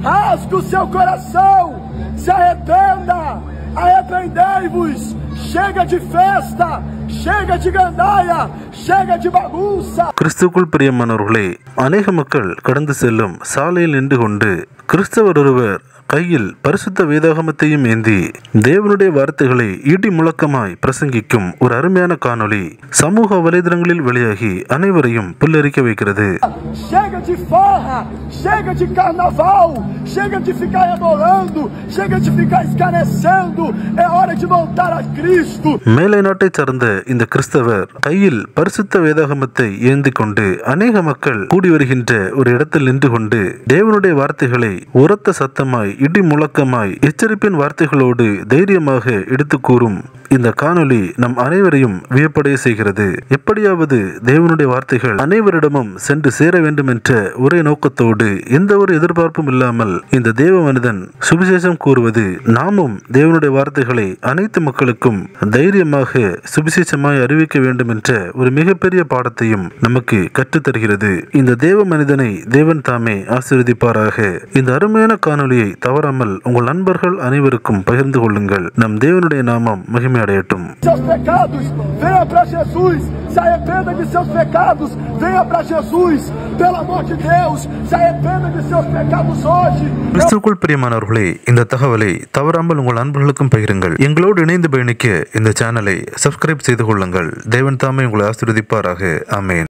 rasgue o seu coração, se arrependa, arrependei-vos, chega de festa, chega de gandaia, chega de bagunça. கிறிஸ்துக்குள் பிரியமானவர்களே அநேக மக்கள் கடந்து செல்லும் சாலையில் நின்று கொண்டு கிறிஸ்தவர் ஒருவர் கையில் பரிசுத்த வேதாகமத்தையும் ஏந்தி தேவனுடைய வார்த்தைகளை இடி முழக்கமாய் பிரசங்கிக்கும் ஒரு அருமையான காணொளி சமூக வலைதளங்களில் வெளியாகி அனைவரையும் புல்லரிக்க வைக்கிறது Chega de farra, chega de carnaval, chega de ficar rebolando, chega de ficar escarnecendo. É hora de voltar a Cristo. மேலை நாட்டைச் சார்ந்த இந்த கிறிஸ்தவர் கையில் பரிசுத்த வேதாகமத்தை ஏந்தி கொண்டு அநேக மக்கள் கூடி வருகின்ற ஒரு இடத்தில் நின்று கொண்டு தேவனுடைய வார்த்தைகளை உரத்த சத்தமாய் இடி முழக்கமாய் எச்சரிப்பின் வார்த்தைகளோடு தைரியமாக எடுத்து கூறும் இந்த காணொளி நம் அனைவரையும் வியப்படைய செய்கிறது எப்படியாவது தேவனுடைய வார்த்தைகள் அனைவரிடமும் சென்று சேர வேண்டும் என்ற ஒரே நோக்கத்தோடு எந்த ஒரு எதிர்பார்ப்பும் இல்லாமல் இந்த தேவ மனிதன் சுவிசேஷம் கூறுவது நாமும் தேவனுடைய வார்த்தைகளை அனைத்து மக்களுக்கும் தைரியமாக சுவிசேஷமாய் அறிவிக்க வேண்டும் என்ற ஒரு மிகப்பெரிய பாடத்தையும் நமக்கு கற்றுத் தருகிறது இந்த தேவ மனிதனை தேவன் தாமே ஆசீர்வதிப்பாராக இந்த அருமையான காணொளியை தவறாமல் உங்கள் நண்பர்கள் அனைவருக்கும் பகிர்ந்து கொள்ளுங்கள் நம் தேவனுடைய நாமம் மகிமையடையட்டும் Seus pecados, venha para Jesus. Se arrependa de seus pecados, venha para Jesus. Pelo amor de Deus, se arrependa de seus pecados hoje. கிறிஸ்துக்குள் பிரியமானவர்களே இந்த தகவலை தவறாமல் உங்கள் நண்பர்களுக்கும் பகிருங்கள் எங்களோடு இணைந்து பயணிக்க இந்த சேனலை சப்ஸ்கிரைப் செய்து கொள்ளுங்கள் தேவன் தாமே உங்களை ஆசீர்வதிப்பாராக ஆமென்